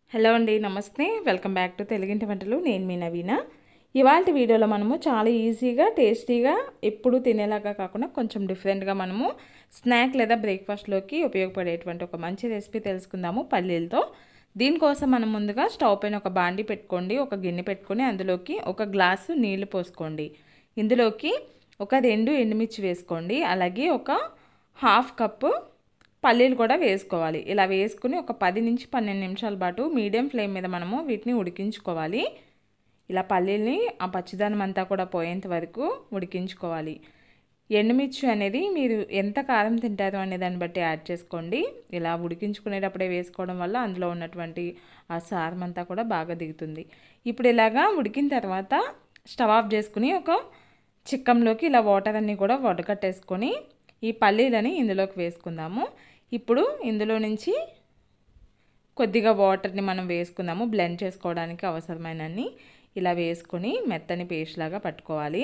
hello అండి నమస్తే welcome back to తెలుగింటి వంటలు నేను మీ నవీన ఇవాళ వీడియోలో మనము చాలా ఈజీగా టేస్టీగా ఎప్పుడు తినేలాగా కాకుండా కొంచెం డిఫరెంట్గా మనము స్నాక్ లేదా బ్రేక్ఫాస్ట్లోకి ఉపయోగపడేటువంటి ఒక మంచి రెసిపీ తెలుసుకుందాము పల్లీలతో దీనికోసం మనం ముందుగా స్టవ్ పైన ఒక బాండి పెట్టుకోండి ఒక గిన్నె పెట్టుకొని అందులోకి ఒక గ్లాసు నీళ్లు పోసుకోండి ఇందులోకి ఒక రెండు ఎండుమిర్చి వేసుకోండి అలాగే ఒక హాఫ్ కప్పు పల్లీలు కూడా వేసుకోవాలి ఇలా వేసుకుని ఒక పది నుంచి పన్నెండు నిమిషాల పాటు మీడియం ఫ్లేమ్ మీద మనము వీటిని ఉడికించుకోవాలి ఇలా పల్లీల్ని ఆ పచ్చిదనం అంతా కూడా పోయేంత వరకు ఉడికించుకోవాలి ఎండుమిర్చి అనేది మీరు ఎంత కారం తింటారో అనే దాన్ని బట్టి యాడ్ చేసుకోండి ఇలా ఉడికించుకునేటప్పుడే వేసుకోవడం వల్ల అందులో ఉన్నటువంటి ఆ సారం అంతా కూడా బాగా దిగుతుంది ఇప్పుడు ఇలాగా ఉడికిన తర్వాత స్టవ్ ఆఫ్ చేసుకుని ఒక చిక్కంలోకి ఇలా వాటర్ అన్నీ కూడా వడకట్టేసుకొని ఈ పల్లీలని ఇందులోకి వేసుకుందాము ఇప్పుడు ఇందులో నుంచి కొద్దిగా వాటర్ని మనం వేసుకుందాము బ్లెండ్ చేసుకోవడానికి అవసరమైనన్ని ఇలా వేసుకొని మెత్తని పేస్ట్ లాగా పట్టుకోవాలి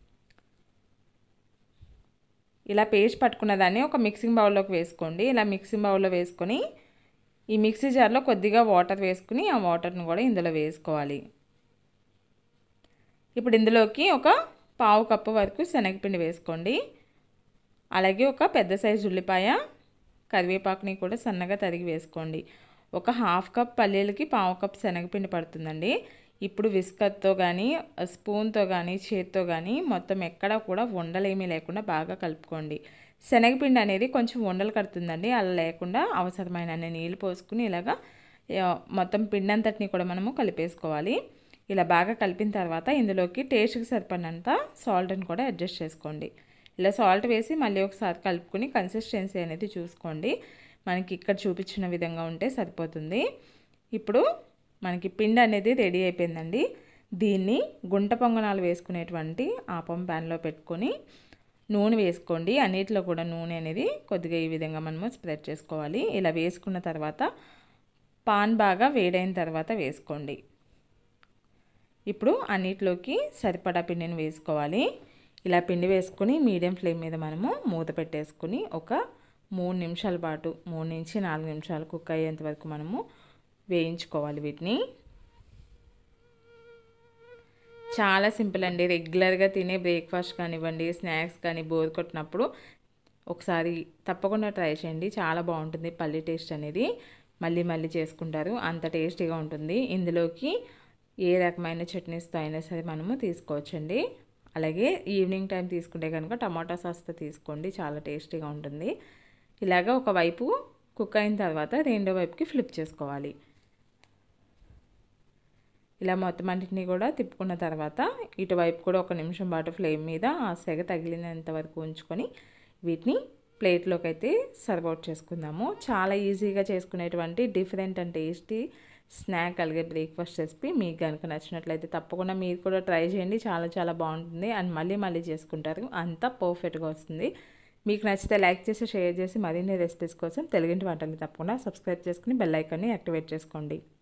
ఇలా పేస్ట్ పట్టుకున్న దాన్ని ఒక మిక్సింగ్ బౌల్లోకి వేసుకోండి ఇలా మిక్సింగ్ బౌల్లో వేసుకొని ఈ మిక్సీ జార్లో కొద్దిగా వాటర్ వేసుకుని ఆ వాటర్ని కూడా ఇందులో వేసుకోవాలి ఇప్పుడు ఇందులోకి ఒక పావు కప్పు వరకు శనగపిండి వేసుకోండి అలాగే ఒక పెద్ద సైజు ఉల్లిపాయ కరివేపాకుని కూడా సన్నగా తరిగి వేసుకోండి ఒక హాఫ్ కప్ పల్లీలకి పావు కప్ శనగపిండి పడుతుందండి ఇప్పుడు విస్కర్తో కానీ స్పూన్తో కానీ చేత్తో కానీ మొత్తం ఎక్కడ కూడా ఉండలేమీ లేకుండా బాగా కలుపుకోండి శనగపిండి అనేది కొంచెం ఉండలు కడుతుందండి అలా లేకుండా అవసరమైన నీళ్ళు పోసుకుని ఇలాగా మొత్తం పిండి అంతటిని కూడా మనము కలిపేసుకోవాలి ఇలా బాగా కలిపిన తర్వాత ఇందులోకి టేస్ట్కి సరిపడినంత సాల్ట్ని కూడా అడ్జస్ట్ చేసుకోండి ఇలా సాల్ట్ వేసి మళ్ళీ ఒకసారి కలుపుకొని కన్సిస్టెన్సీ అనేది చూసుకోండి మనకి ఇక్కడ చూపించిన విధంగా ఉంటే సరిపోతుంది ఇప్పుడు మనకి పిండి అనేది రెడీ అయిపోయిందండి దీన్ని గుంట పొంగనాలు వేసుకునేటువంటి ఆపం ప్యాన్లో పెట్టుకొని నూనె వేసుకోండి అన్నిటిలో కూడా నూనె అనేది కొద్దిగా ఈ విధంగా మనము స్ప్రెడ్ చేసుకోవాలి ఇలా వేసుకున్న తర్వాత పాన్ బాగా వేడైన తర్వాత వేసుకోండి ఇప్పుడు అన్నిటిలోకి సరిపడా పిండిని వేసుకోవాలి ఇలా పిండి వేసుకుని మీడియం ఫ్లేమ్ మీద మనము మూత పెట్టేసుకుని ఒక మూడు నిమిషాల పాటు మూడు నుంచి నాలుగు నిమిషాలు కుక్ అయ్యేంత వరకు మనము వేయించుకోవాలి వీటిని చాలా సింపుల్ అండి రెగ్యులర్గా తినే బ్రేక్ఫాస్ట్ కానివ్వండి స్నాక్స్ కానీ బోర్ కొట్టినప్పుడు ఒకసారి తప్పకుండా ట్రై చేయండి చాలా బాగుంటుంది పల్లి టేస్ట్ అనేది మళ్ళీ మళ్ళీ చేసుకుంటారు అంత టేస్టీగా ఉంటుంది ఇందులోకి ఏ రకమైన చట్నీస్తో అయినా సరే మనము తీసుకోవచ్చండి అలాగే ఈవినింగ్ టైం తీసుకుంటే కనుక టమాటా సాస్తో తీసుకోండి చాలా టేస్టీగా ఉంటుంది ఇలాగ ఒకవైపు కుక్ అయిన తర్వాత రెండో వైపుకి ఫ్లిప్ చేసుకోవాలి ఇలా మొత్తం అన్నింటినీ కూడా తిప్పుకున్న తర్వాత ఇటువైపు కూడా ఒక నిమిషం పాటు ఫ్లేమ్ మీద ఆ సెగ తగిలినంత వరకు ఉంచుకొని వీటిని ప్లేట్లోకి అయితే సర్వ్ అవుట్ చేసుకుందాము చాలా ఈజీగా చేసుకునేటువంటి డిఫరెంట్ అండ్ టేస్టీ స్నాక్ అలాగే బ్రేక్ఫాస్ట్ రెసిపీ మీకు కనుక నచ్చినట్లయితే తప్పకుండా మీరు కూడా ట్రై చేయండి చాలా చాలా బాగుంటుంది అండ్ మళ్ళీ మళ్ళీ చేసుకుంటారు అంతా పర్ఫెక్ట్గా వస్తుంది మీకు నచ్చితే లైక్ చేసి షేర్ చేసి మరిన్ని రెసిపీస్ కోసం తెలుగింటి వంటలు తప్పకుండా సబ్స్క్రైబ్ చేసుకుని బెల్ ఐకాన్ని యాక్టివేట్ చేసుకోండి